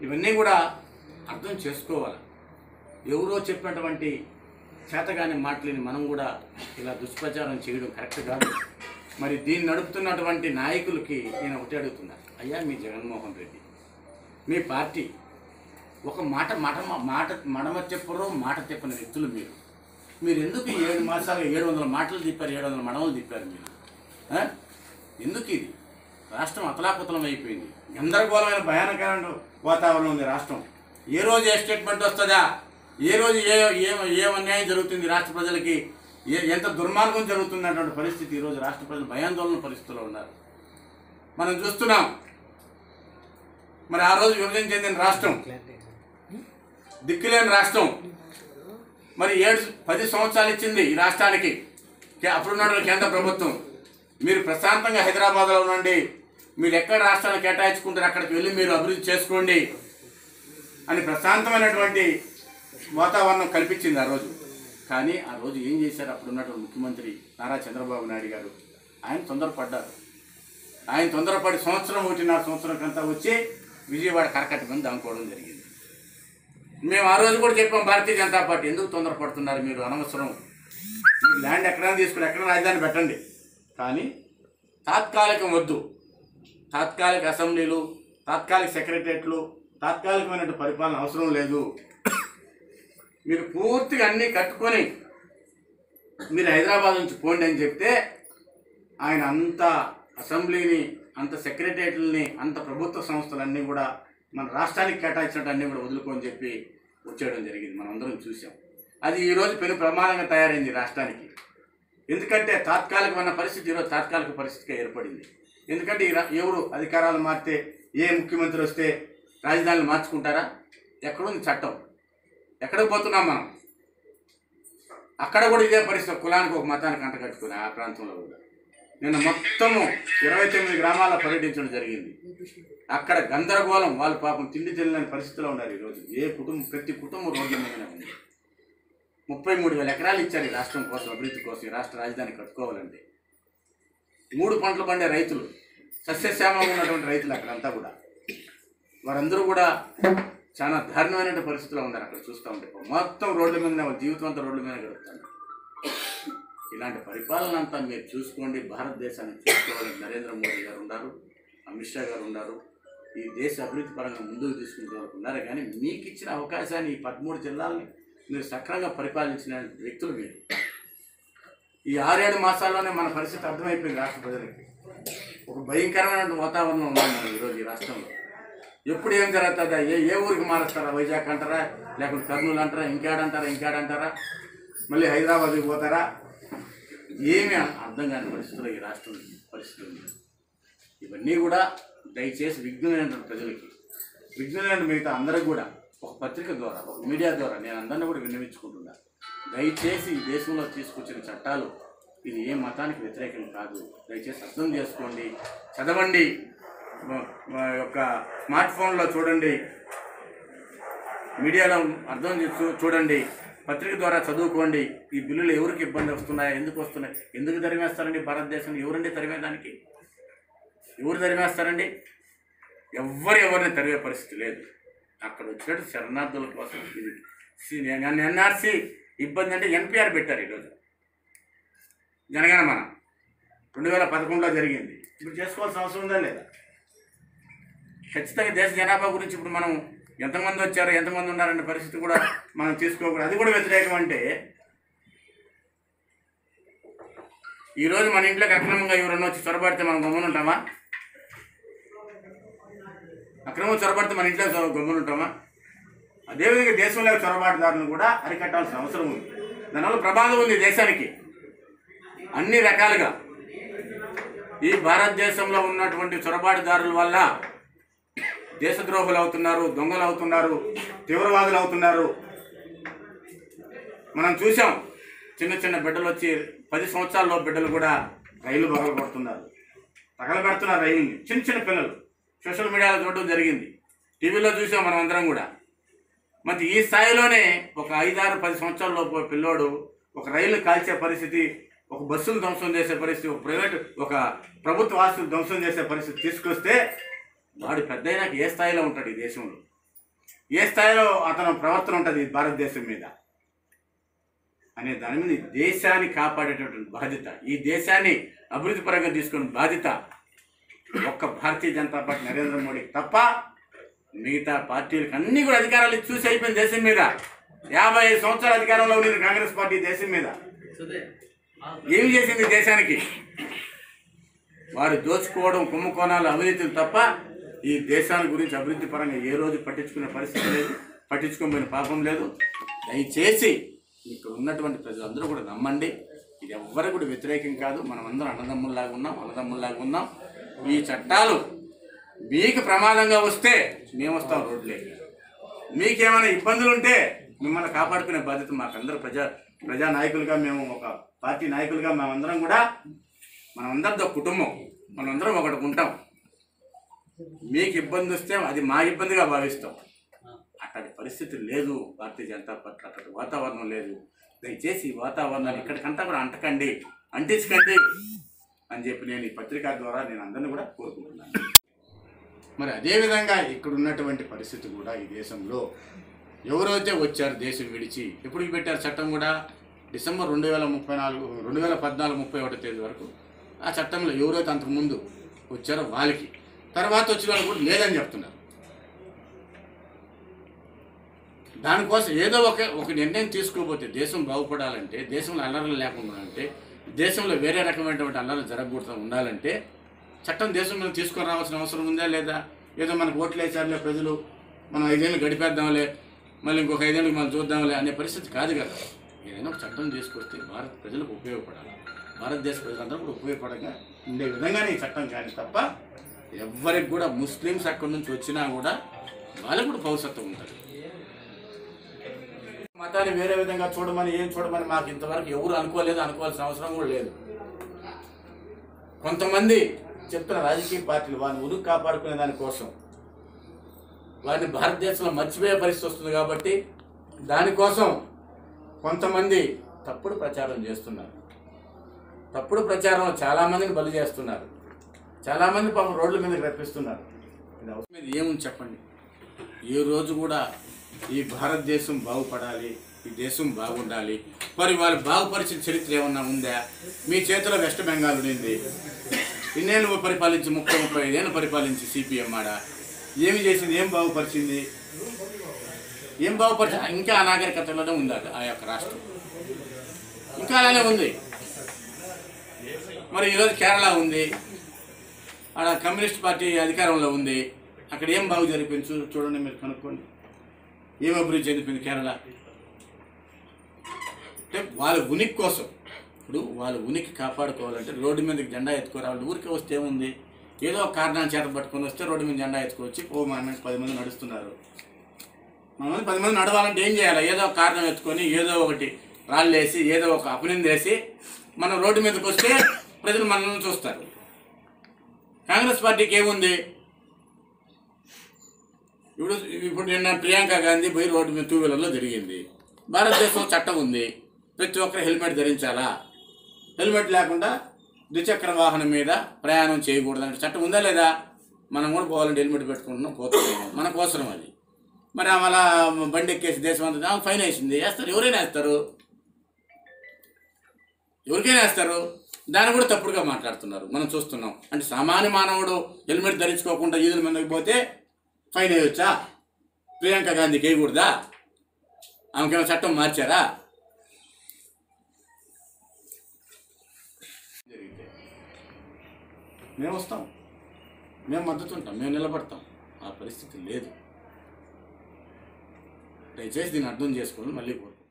ఇవన్నీ కూడా అర్థం చేసుకోవాలి ఎవరో చెప్పినటువంటి చేతగాని మాటలని మనం కూడా ఇలా దుష్ప్రచారం చేయడం కరెక్ట్ కాదు మరి దీన్ని నడుపుతున్నటువంటి నాయకులకి నేను ఒకటే అడుగుతున్నా అయ్యా మీ జగన్మోహన్ రెడ్డి మీ పార్టీ ఒక మాట మాట మాట మడమ చెప్పరు మాట చెప్పని వ్యక్తులు మీరు మీరు ఎందుకు ఈ ఏడు మాసాలు ఏడు వందల మాటలు తిప్పారు ఏడు వందల మడమలు తిప్పారు మీరు ఆ? ఎందుకు ఇది రాష్ట్రం అతలాకుతలం అయిపోయింది గందరగోళమైన భయానకరమైన వాతావరణం ఉంది రాష్ట్రం ఏ రోజు ఏ స్టేట్మెంట్ వస్తుందా ఏ రోజు ఏ ఏ ఏం అన్యాయం జరుగుతుంది రాష్ట్ర ప్రజలకి ఏ ఎంత దుర్మార్గం జరుగుతుంది అన్నటువంటి పరిస్థితి ఈరోజు రాష్ట్ర ప్రజలు భయాందోళన పరిస్థితుల్లో ఉన్నారు మనం చూస్తున్నాం మరి ఆ రోజు విభజన చెందిన రాష్ట్రం దిక్కులేని రాష్ట్రం మరి ఏడు పది సంవత్సరాలు ఇచ్చింది ఈ రాష్ట్రానికి కే- అప్పుడున్న కేంద్ర ప్రభుత్వం మీరు ప్రశాంతంగా హైదరాబాద్లో ఉండండి మీరు ఎక్కడ రాష్ట్రాన్ని కేటాయించుకుంటారు అక్కడికి వెళ్ళి మీరు అభివృద్ధి చేసుకోండి అని ప్రశాంతమైనటువంటి వాతావరణం కల్పించింది ఆ రోజు కానీ ఆ రోజు ఏం చేశారు అప్పుడున్నటువంటి ముఖ్యమంత్రి నారా చంద్రబాబు నాయుడు గారు ఆయన తొందరపడ్డారు ఆయన తొందరపడి సంవత్సరం ఒకటిన్నర సంవత్సరం కంతా వచ్చి విజయవాడ కరకట్ట మీద దాముకోవడం జరిగింది మేము ఆ రోజు కూడా చెప్పాం భారతీయ జనతా పార్టీ ఎందుకు తొందరపడుతున్నారు మీరు అనవసరం మీరు ల్యాండ్ ఎక్కడైనా తీసుకుని ఎక్కడ రాజధాని పెట్టండి కానీ తాత్కాలికం వద్దు తాత్కాలిక అసెంబ్లీలు తాత్కాలిక సెక్రటరియట్లు తాత్కాలికమైన పరిపాలన అవసరం లేదు మీరు పూర్తిగా అన్నీ కట్టుకొని మీరు హైదరాబాద్ నుంచి పోండి అని చెప్తే ఆయన అంత అసెంబ్లీని అంత సెక్రటరియట్లని అంత ప్రభుత్వ సంస్థలన్నీ కూడా మన రాష్ట్రానికి కేటాయించినట్టు అన్నీ కూడా వదులుకొని చెప్పి వచ్చేయడం జరిగింది మనం అందరం చూసాం అది ఈరోజు పెను ప్రమాదంగా తయారైంది రాష్ట్రానికి ఎందుకంటే తాత్కాలికమైన పరిస్థితి ఈరోజు తాత్కాలిక పరిస్థితిగా ఏర్పడింది ఎందుకంటే ఈ రా- ఎవరు అధికారాలు మారితే ఏ ముఖ్యమంత్రి వస్తే రాజధానిని మార్చుకుంటారా ఎక్కడుంది చట్టం ఎక్కడికి పోతున్నాం మనం అక్కడ కూడా ఇదే పరిస్థితి కులానికి ఒక మతానికి అంటగట్టుకుని ఆ ప్రాంతంలో కూడా నిన్న మొత్తము ఇరవై తొమ్మిది గ్రామాల పర్యటించడం జరిగింది అక్కడ గందరగోళం వాళ్ళు పాపం తిండి తినలేని పరిస్థితిలో ఉన్నారు ఈరోజు ఏ కుటుంబం ప్రతి కుటుంబం రోడ్ల మీదనే ఉంది ముప్పై మూడు వేల ఎకరాలు ఇచ్చారు ఈ రాష్ట్రం కోసం అభివృద్ధి కోసం ఈ రాష్ట్ర రాజధాని కట్టుకోవాలంటే మూడు పంటలు పండే రైతులు సస్యశ్యామంగా ఉన్నటువంటి రైతులు అక్కడంతా కూడా వారందరూ కూడా చాలా దారుణమైన పరిస్థితిలో ఉన్నారు అక్కడ చూస్తూ ఉంటే మొత్తం రోడ్ల మీద వాళ్ళ జీవితం అంతా రోడ్ల మీద గడుపుతాను ఇలాంటి పరిపాలన అంతా మీరు చూసుకోండి భారతదేశాన్ని చూసుకోవాలని నరేంద్ర మోడీ గారు ఉన్నారు అమిత్ షా గారు ఉన్నారు ఈ దేశ అభివృద్ధి పరంగా ముందుకు తీసుకుంటూ వరకు ఉన్నారు కానీ మీకు ఇచ్చిన అవకాశాన్ని ఈ పదమూడు జిల్లాలని మీరు సక్రమంగా పరిపాలించిన వ్యక్తులు మీరు ఈ ఆరేడు మాసాల్లోనే మన పరిస్థితి అర్థమైపోయింది రాష్ట్ర ప్రజలకి ఒక భయంకరమైన వాతావరణం ఉన్నాం మనం ఈరోజు ఈ రాష్ట్రంలో ఎప్పుడు ఏం జరుగుతుందా ఏ ఏ ఊరికి మారుస్తారా వైజాగ్ అంటారా లేకుంటే కర్నూలు అంటారా ఇంకాడంటారా ఇంకాడంటారా మళ్ళీ హైదరాబాద్కి పోతారా ఏమీ అర్థం కాని పరిస్థితుల్లో ఈ రాష్ట్రం పరిస్థితి ఉంది ఇవన్నీ కూడా దయచేసి విఘ్నులైన ప్రజలకి విఘ్నులైన మిగతా అందరికి కూడా ఒక పత్రిక ద్వారా ఒక మీడియా ద్వారా నేను అందరినీ కూడా విన్నవించుకుంటున్నా దయచేసి ఈ దేశంలో తీసుకొచ్చిన చట్టాలు ఇది ఏ మతానికి వ్యతిరేకం కాదు దయచేసి అర్థం చేసుకోండి చదవండి మ- మా యొక్క స్మార్ట్ ఫోన్లో చూడండి మీడియాలో అర్థం చేసి చూడండి పత్రిక ద్వారా చదువుకోండి ఈ బిల్లులు ఎవరికి ఇబ్బంది వస్తున్నాయా ఎందుకు వస్తున్నాయి ఎందుకు తరిమేస్తారండి భారతదేశం ఎవరండి తరిమేదానికి ఎవరు తరిమేస్తారండి ఎవ్వరు ఎవరిని తరిమే పరిస్థితి లేదు అక్కడ వచ్చినట్టు శరణార్థుల కోసం ఇది సి- నన్ను ఎన్ఆర్సి ఇబ్బంది అంటే ఎన్పిఆర్ పెట్టారు ఈరోజు జనగణమన రెండు వేల పదకొండులో జరిగింది ఇప్పుడు చేసుకోవాల్సిన అవసరం ఉందా లేదా ఖచ్చితంగా దేశ జనాభా గురించి ఇప్పుడు మనం ఎంతమంది వచ్చారు ఎంతమంది ఉన్నారనే పరిస్థితి కూడా మనం తీసుకోకూడదు అది కూడా వ్యతిరేకం అంటే ఈరోజు మన ఇంట్లోకి అక్రమంగా ఎవరన్నా వచ్చి చొరబడితే మనం గమ్మున ఉంటామా అక్రమం చొరబడితే మన ఇంట్లో చొర- గమ్మున ఉంటామా అదేవిధంగా దేశంలో చొరబాటుదారులను కూడా అరికట్టాల్సిన అవసరం ఉంది దానివల్ల ప్రమాదం ఉంది దేశానికి అన్ని రకాలుగా ఈ భారతదేశంలో ఉన్నటువంటి చొరబాటుదారుల వల్ల దేశద్రోహులు అవుతున్నారు దొంగలు అవుతున్నారు తీవ్రవాదులు అవుతున్నారు మనం చూసాం చిన్న చిన్న బిడ్డలు వచ్చి పది సంవత్సరాల్లో బిడ్డలు కూడా రైలు పగల కొడుతున్నారు తగలబెడుతున్నారు రైలుని చిన్న చిన్న పిల్లలు సోషల్ మీడియాలో చూడడం జరిగింది టీవీలో చూసాం మనం అందరం కూడా మరి ఈ స్థాయిలోనే ఒక ఐదారు పది సంవత్సరాల లోపు పిల్లోడు ఒక రైలు కాల్చే పరిస్థితి ఒక బస్సులు ధ్వంసం చేసే పరిస్థితి ఒక ప్రైవేట్ ఒక ప్రభుత్వ ఆస్తులు ధ్వంసం చేసే పరిస్థితి తీసుకొస్తే వాడు పెద్ద అయినాక ఏ స్థాయిలో ఉంటాడు ఈ దేశంలో ఏ స్థాయిలో అతను ప్రవర్తన ఉంటుంది భారతదేశం మీద అనే దాని మీద ఈ దేశాన్ని కాపాడేటటువంటి బాధ్యత ఈ దేశాన్ని అభివృద్ధి పరంగా తీసుకున్న బాధ్యత ఒక్క భారతీయ జనతా పార్టీ నరేంద్ర మోడీ తప్ప మిగతా పార్టీలకు అన్ని కూడా అధికారాలు ఇచ్చి చూసి అయిపోయింది దేశం మీద యాభై ఐదు సంవత్సరాల అధికారంలో ఉంది కాంగ్రెస్ పార్టీ దేశం మీద ఏమి చేసింది దేశానికి వారు దోచుకోవడం కుంభకోణాలు అవినీతులు తప్ప ఈ దేశాల గురించి అభివృద్ధి పరంగా ఏ రోజు పట్టించుకునే పరిస్థితి లేదు పట్టించుకోబోయిన పాపం లేదు దయచేసి ఇక్కడ ఉన్నటువంటి ప్రజలందరూ కూడా నమ్మండి ఇది ఎవ్వరు కూడా వ్యతిరేకం కాదు మనం అందరం అన్నదమ్ముల్లాగా ఉన్నాం అన్నదమ్ముల్లాగా ఉన్నాం ఈ చట్టాలు మీకు ప్రమాదంగా వస్తే మేము వస్తాం రోడ్లేకి మీకేమైనా ఇబ్బందులు ఉంటే మిమ్మల్ని కాపాడుకునే బాధ్యత మాకందరూ ప్రజా ప్రజా నాయకులుగా మేము ఒక పార్టీ నాయకులుగా మేమందరం కూడా మనమందరితో కుటుంబం మనందరం ఒకటి ఉంటాం మీకు ఇబ్బంది వస్తే అది మా ఇబ్బందిగా భావిస్తాం అక్కడి పరిస్థితి లేదు భారతీయ జనతా పార్టీ అక్కడి వాతావరణం లేదు దయచేసి ఈ వాతావరణాన్ని ఇక్కడికంతా కూడా అంటకండి అంటించకండి అని చెప్పి నేను ఈ పత్రిక ద్వారా నేను అందరిని కూడా కోరుకుంటున్నాను మరి అదేవిధంగా ఇక్కడ ఉన్నటువంటి పరిస్థితి కూడా ఈ దేశంలో ఎవరైతే వచ్చారు దేశం విడిచి ఎప్పుడు పెట్టారు చట్టం కూడా డిసెంబర్ రెండు వేల ముప్పై నాలుగు రెండు వేల పద్నాలుగు ముప్పై ఒకటో తేదీ వరకు ఆ చట్టంలో ఎవరైతే అంతకుముందు వచ్చారో వాళ్ళకి తర్వాత వచ్చిన వాళ్ళు కూడా లేదని చెప్తున్నారు దానికోసం ఏదో ఒక ఒక నిర్ణయం తీసుకోకపోతే దేశం బాగుపడాలంటే దేశంలో అల్లర్లు లేకుండా ఉండాలంటే దేశంలో వేరే రకమైనటువంటి అల్లర్లు జరగకూడదు ఉండాలంటే చట్టం దేశం మీద తీసుకొని రావాల్సిన అవసరం ఉందా లేదా ఏదో మనకు ఓట్లు వేసారులే ప్రజలు మనం ఐదేళ్ళు గడిపేద్దాంలే మళ్ళీ ఇంకొక ఐదేళ్ళకి మనం చూద్దాంలే అనే పరిస్థితి కాదు కదా ఏదైనా ఒక చట్టం తీసుకొస్తే భారత ప్రజలకు ఉపయోగపడాలి భారతదేశ ప్రజలందరూ కూడా ఉపయోగపడంగా ఉండే విధంగానే ఈ చట్టం కానీ తప్ప ఎవరికి కూడా ముస్లిమ్స్ అక్కడి నుంచి వచ్చినా కూడా వాళ్ళకు కూడా పౌరసత్వం ఉంటుంది మతాన్ని వేరే విధంగా చూడమని ఏం చూడమని మాకు ఇంతవరకు ఎవరు అనుకోలేదు అనుకోవాల్సిన అవసరం కూడా లేదు కొంతమంది చెప్తున్న రాజకీయ పార్టీలు వారిని ఉరుకు కాపాడుకునే దానికోసం వారిని భారతదేశంలో మర్చిపోయే పరిస్థితి వస్తుంది కాబట్టి దానికోసం కొంతమంది తప్పుడు ప్రచారం చేస్తున్నారు తప్పుడు ప్రచారం చాలా మందిని బలి చేస్తున్నారు చాలా మంది పాపం రోడ్ల మీదకి రప్పిస్తున్నారు ఇది అవసరం మీద ఏముంది చెప్పండి ఏ రోజు కూడా ఈ భారతదేశం బాగుపడాలి ఈ దేశం బాగుండాలి మరి వాళ్ళు బాగుపరిచిన చరిత్ర ఏమన్నా ఉందా మీ చేతిలో వెస్ట్ బెంగాల్ ఉండింది ఇన్నేళ్ళు పరిపాలించి ముప్పై ముప్పై ఐదేళ్ళు పరిపాలించి సిపిఎం ఆడ ఏమి చేసింది ఏం బాగుపరిచింది ఏం బాగుపరిచింది ఇంకా అనాగరికతలోనే ఉంది అది ఆ యొక్క రాష్ట్రం ఇంకా అలానే ఉంది మరి ఈరోజు కేరళ ఉంది ఆడ కమ్యూనిస్ట్ పార్టీ అధికారంలో ఉంది అక్కడ ఏం బాగు జరిపింది చూ చూడండి మీరు కనుక్కోండి ఏం అభివృద్ధి చెందిపోయింది కేరళ అంటే వాళ్ళ ఉనికి కోసం ఇప్పుడు వాళ్ళ ఉనికి కాపాడుకోవాలంటే రోడ్డు మీదకి జెండా ఎత్తుకోరావాలి ఊరికే వస్తే ఏముంది ఏదో ఒక కారణాన్ని చేత పట్టుకొని వస్తే రోడ్డు మీద జెండా ఎత్తుకోవచ్చి ఓ మన మీద పది మంది నడుస్తున్నారు మన మంది పది మంది నడవాలంటే ఏం చేయాలి ఏదో ఒక కారణం ఎత్తుకొని ఏదో ఒకటి రాళ్ళు వేసి ఏదో ఒక అపనింద వేసి మనం రోడ్డు మీదకి వస్తే ప్రజలు మనల్ని చూస్తారు కాంగ్రెస్ పార్టీకి ఏముంది ఇప్పుడు ఇప్పుడు నిన్న ప్రియాంక గాంధీ పోయి రోడ్డు మీద టూ వీలర్లో తిరిగింది భారతదేశంలో చట్టం ఉంది ప్రతి ఒక్కరు హెల్మెట్ ధరించాలా హెల్మెట్ లేకుండా ద్విచక్ర వాహనం మీద ప్రయాణం చేయకూడదు అంటే చట్టం ఉందా లేదా మనం కూడా పోవాలంటే హెల్మెట్ పెట్టుకుంటున్నాం పోతున్నాం మన కోసరం అది మరి ఆమె అలా బండి ఎక్కేసి దేశం అంతా ఆమె ఫైన్ వేసింది వేస్తారు ఎవరైనా వేస్తారు ఎవరికైనా వేస్తారు దాన్ని కూడా తప్పుడుగా మాట్లాడుతున్నారు మనం చూస్తున్నాం అంటే సామాన్య మానవుడు హెల్మెట్ ధరించుకోకుండా ఈదుల మీదకి పోతే ఫైన్ వేయవచ్చా ప్రియాంక గాంధీకి వేయకూడదా ఆమెకేమైనా చట్టం మార్చారా జరిగితే మేము వస్తాం మేము మద్దతు ఉంటాం మేము నిలబడతాం ఆ పరిస్థితి లేదు దయచేసి దీన్ని అర్థం చేసుకోవాలి మళ్ళీ కోరుకుంటాం